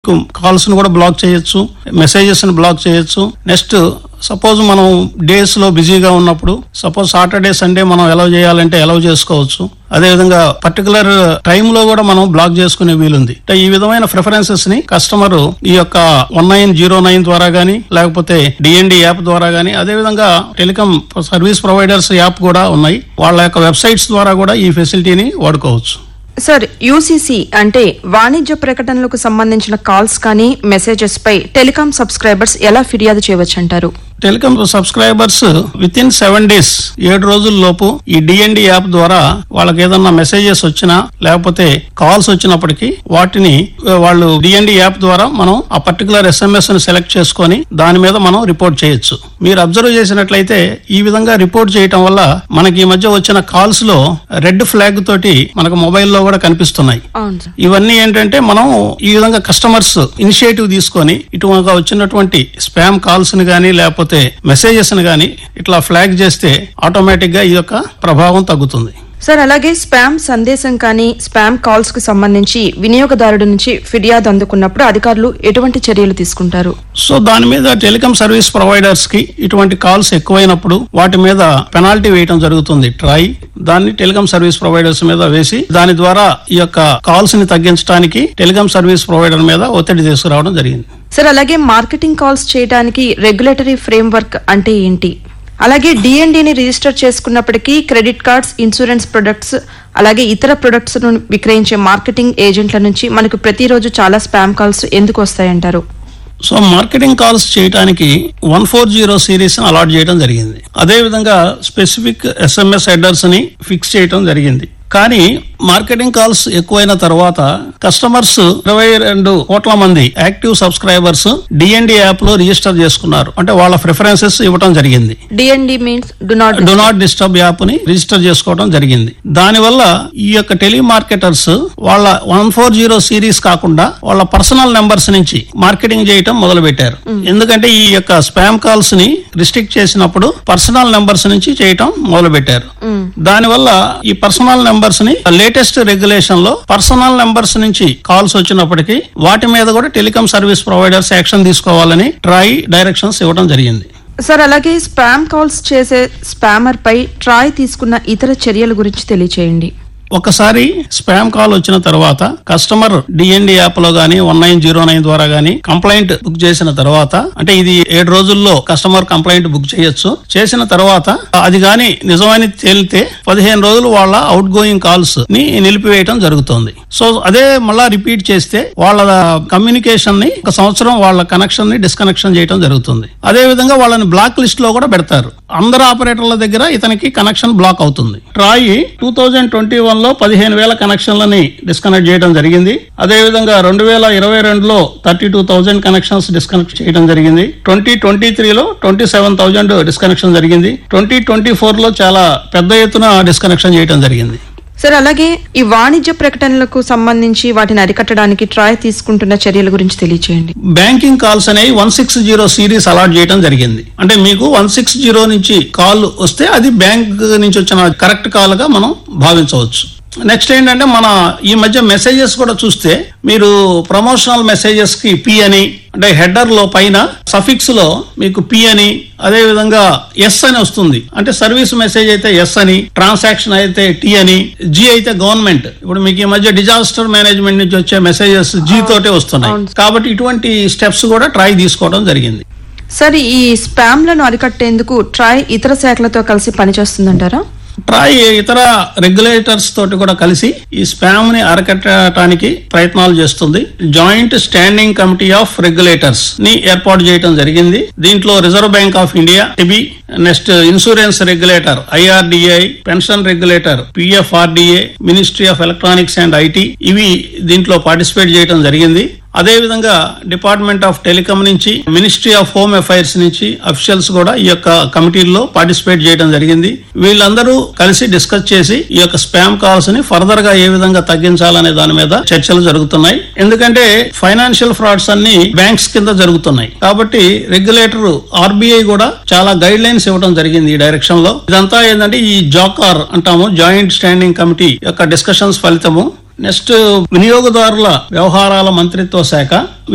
calls ని కూడా black చేయొచ్చు మెసేజెస్ ని బ్లాక్ చేయొచ్చు నెక్స్ట్ సపోజ్ మనం డేస్ లో బిజీగా ఉన్నప్పుడు సపోజ్ సాటర్డే సండే మనం ఎలా చేయాలంటే ఎలా చేసుకోవచ్చు అదే విధంగా పర్టికులర్ టైం లో కూడా మనం బ్లాక్ చేసుకునే వీలుంది అంటే ఈ విధమైన ప్రిఫరెన్సెస్ ని కస్టమర్ ఈ యొక్క వన్ నైన్ జీరో నైన్ ద్వారా గానీ లేకపోతే డిఎన్డి యాప్ ద్వారా గానీ అదే విధంగా టెలికాం సర్వీస్ ప్రొవైడర్స్ యాప్ కూడా ఉన్నాయి వాళ్ళ యొక్క వెబ్సైట్స్ ద్వారా కూడా ఈ ఫెసిలిటీని వాడుకోవచ్చు సార్ యూసీసీ అంటే వాణిజ్య ప్రకటనలకు సంబంధించిన కాల్స్ కానీ మెసేజెస్ పై టెలికాం సబ్స్క్రైబర్స్ ఎలా ఫిర్యాదు చేయవచ్చు అంటారు telecom subscribers within seven days ఏడు రోజుల లోపు ఈ డిఎన్డి యాప్ ద్వారా వాళ్ళకి ఏదన్నా మెసేజెస్ వచ్చినా లేకపోతే కాల్స్ వచ్చినప్పటికీ వాటిని ఆ, వాళ్ళు డిఎన్డి యాప్ ద్వారా మనం ఆ పర్టికులర్ ఎస్ఎంఎస్ ని సెలెక్ట్ చేసుకొని దాని మీద మనం రిపోర్ట్ చేయొచ్చు మీరు అబ్జర్వ్ చేసినట్లయితే ఈ విధంగా రిపోర్ట్ చేయటం వల్ల మనకి ఈ మధ్య వచ్చిన కాల్స్ లో రెడ్ ఫ్లాగ్ తోటి మనకు మొబైల్లో కూడా కనిపిస్తున్నాయి అవును సార్ ఇవన్నీ ఏంటంటే మనం ఈ విధంగా కస్టమర్స్ ఇనిషియేటివ్ తీసుకొని ఇటువగా వచ్చినటువంటి స్పామ్ కాల్స్ ని కానీ లేకపోతే మెసేజెస్ ని కానీ ఇట్లా ఫ్లాగ్ చేస్తే ఆటోమేటిక్ గా ఈ యొక్క ప్రభావం తగ్గుతుంది సార్ అలాగే స్పామ్ సందేశం కానీ స్పామ్ కాల్స్ కు సంబంధించి వినియోగదారుడి నుంచి ఫిర్యాదు అందుకున్నప్పుడు అధికారులు ఎటువంటి చర్యలు తీసుకుంటారు సో దాని మీద టెలికాం సర్వీస్ ప్రొవైడర్స్ కి ఇటువంటి కాల్స్ ఎక్కువైనప్పుడు వాటి మీద పెనాల్టీ వేయడం జరుగుతుంది ట్రై దాన్ని టెలికాం సర్వీస్ ప్రొవైడర్స్ మీద వేసి దాని ద్వారా ఈ యొక్క కాల్స్ ని తగ్గించడానికి టెలికాం సర్వీస్ ప్రొవైడర్ మీద ఒత్తిడి తీసుకురావడం జరిగింది సార్ అలాగే మార్కెటింగ్ కాల్స్ చేయడానికి రెగ్యులేటరీ ఫ్రేమ్వర్క్ అంటే ఏంటి అలాగే డిఎన్డిని రిజిస్టర్ చేసుకున్నప్పటికీ క్రెడిట్ కార్డ్స్ ఇన్సూరెన్స్ ప్రొడక్ట్స్ అలాగే ఇతర ప్రొడక్ట్స్ ను విక్రయించే మార్కెటింగ్ ఏజెంట్ల నుంచి మనకు ప్రతిరోజు చాలా స్పామ్ కాల్స్ ఎందుకు వస్తాయంటారు సో మార్కెటింగ్ కాల్స్ చేయడానికి one four zero series allot చేయడం జరిగింది అదే విధంగా స్పెసిఫిక్ ఎస్ఎంఎస్ హెడర్స్ ని ఫిక్స్ చేయడం జరిగింది కానీ మార్కెటింగ్ కాల్స్ ఎక్కువైన తర్వాత కస్టమర్స్ ఇరవై రెండు కోట్ల మంది యాక్టివ్ సబ్స్క్రైబర్స్ డిఎన్డి యాప్ లో రిజిస్టర్ చేసుకున్నారు అంటే వాళ్ళ ప్రిఫరెన్సెస్ ఇవ్వడం జరిగింది DND means do not do not disturb app ని రిజిస్టర్ చేసుకోవడం జరిగింది దానివల్ల ఈ యొక్క టెలిమార్కెటర్స్ వాళ్ళ వన్ ఫోర్ జీరో సిరీస్ కాకుండా వాళ్ళ పర్సనల్ నెంబర్స్ నుంచి మార్కెటింగ్ చేయటం మొదలు పెట్టారు ఎందుకంటే ఈ యొక్క స్పామ్ కాల్స్ ని రిస్ట్రిక్ట్ చేసినప్పుడు పర్సనల్ నెంబర్స్ నుంచి చేయటం మొదలు పెట్టారు దానివల్ల ఈ పర్సనల్ నెంబర్స్ ని లేటెస్ట్ రెగ్యులేషన్ లో పర్సనల్ నెంబర్స్ నుంచి కాల్స్ వచ్చినప్పటికీ వాటి మీద కూడా టెలికాం సర్వీస్ ప్రొవైడర్స్ యాక్షన్ తీసుకోవాలని ట్రై డైరెక్షన్స్ ఇవ్వడం జరిగింది సార్ అలాగే స్పామ్ కాల్స్ చేసే స్పామర్ పై ట్రాయ్ తీసుకున్న ఇతర చర్యల గురించి తెలియచేయండి ఒకసారి స్పామ్ కాల్ వచ్చిన తర్వాత కస్టమర్ డిఎన్డి యాప్ లో గానీ వన్ నైన్ జీరో నైన్ ద్వారా గానీ కంప్లైంట్ బుక్ చేసిన తర్వాత అంటే ఇది ఏడు రోజుల్లో కస్టమర్ కంప్లైంట్ బుక్ చేయొచ్చు చేసిన తర్వాత అది గాని నిజమని తేలితే పదిహేను రోజులు వాళ్ళ అవుట్ గోయింగ్ కాల్స్ ని నిలిపివేయటం జరుగుతుంది సో అదే మళ్ళా రిపీట్ చేస్తే వాళ్ళ కమ్యూనికేషన్ ని ఒక సంవత్సరం వాళ్ళ కనెక్షన్ ని డిస్కనెక్షన్ చేయడం జరుగుతుంది అదే విధంగా వాళ్ళని బ్లాక్ లిస్ట్ లో కూడా పెడతారు అందరు ఆపరేటర్ల దగ్గర ఇతనికి కనెక్షన్ బ్లాక్ అవుతుంది TRAI two thousand twenty one లో పదిహేను వేల కనెక్షన్లని డిస్కనెక్ట్ చేయడం జరిగింది అదే విధంగా రెండు వేల ఇరవై రెండులో thirty two thousand connections disconnect చేయడం జరిగింది ట్వంటీ ట్వంటీ త్రీలో ట్వంటీ సెవెన్ థౌజండ్ డిస్కనెక్షన్ జరిగింది ట్వంటీ ట్వంటీ ఫోర్ లో చాలా పెద్ద ఎత్తున డిస్కనెక్షన్ చేయడం జరిగింది సార్ అలాగే ఈ వాణిజ్య ప్రకటనలకు సంబంధించి వాటిని అరికట్టడానికి ట్రాయ్ తీసుకుంటున్న చర్యల గురించి తెలియచేయండి బ్యాంకింగ్ కాల్స్ అనేవి one six zero series allot చేయడం జరిగింది అంటే మీకు వన్ సిక్స్ జీరో నుంచి కాల్ వస్తే అది బ్యాంక్ నుంచి వచ్చిన కరెక్ట్ కాల్ గా మనం భావించవచ్చు నెక్స్ట్ ఏంటంటే మన ఈ మధ్య మెసేజెస్ కూడా చూస్తే మీరు ప్రమోషనల్ మెసేజెస్ కి పి అని అంటే హెడర్ లో పైన సఫిక్స్ లో మీకు పి అని అదే విధంగా ఎస్ అని వస్తుంది అంటే సర్వీస్ మెసేజ్ అయితే ఎస్ అని ట్రాన్సాక్షన్ అయితే టీ అని జీ అయితే గవర్నమెంట్ ఇప్పుడు మీకు ఈ మధ్య డిజాస్టర్ మేనేజ్మెంట్ నుంచి వచ్చే మెసేజెస్ జీ తోటే వస్తున్నాయి కాబట్టి ఇటువంటి స్టెప్స్ కూడా ట్రై తీసుకోవడం జరిగింది సార్ ఈ స్పామ్లను అరికట్టేందుకు ట్రాయ్ ఇతర శాఖలతో కలిసి పనిచేస్తుందంటారా ట్రాయ్ ఇతర రెగ్యులేటర్స్ తోటి కూడా కలిసి ఈ స్పామ్ ని అరకట్టడానికి ప్రయత్నాలు చేస్తుంది joint standing committee of regulators ని ఏర్పాటు చేయడం జరిగింది దీంట్లో Reserve Bank of India TB next insurance regulator IRDI pension regulator PFRDA ministry of electronics and IT ఇవి దీంట్లో పార్టిసిపేట్ చేయడం జరిగింది అదే విధంగా డిపార్ట్మెంట్ ఆఫ్ టెలికాం నుంచి మినిస్ట్రీ ఆఫ్ హోమ్ అఫైర్స్ నుంచి అఫీషియల్స్ కూడా ఈ యొక్క కమిటీల్లో పార్టిసిపేట్ చేయడం జరిగింది వీళ్ళందరూ కలిసి డిస్కస్ చేసి ఈ యొక్క స్పామ్ కాల్స్ ని ఫర్దర్ గా ఏ విధంగా తగ్గించాలనే దాని మీద చర్చలు జరుగుతున్నాయి ఎందుకంటే ఫైనాన్షియల్ ఫ్రాడ్స్ అన్ని బ్యాంక్స్ కింద జరుగుతున్నాయి కాబట్టి రెగ్యులేటర్ ఆర్బీఐ కూడా చాలా గైడ్ లైన్స్ ఇవ్వడం జరిగింది ఈ డైరెక్షన్ లో ఇదంతా ఏంటంటే ఈ జాకార్ అంటాము జాయింట్ స్టాండింగ్ కమిటీ యొక్క డిస్కషన్స్ ఫలితము నెక్స్ట్ వినియోగదారుల వ్యవహారాల మంత్రిత్వ శాఖ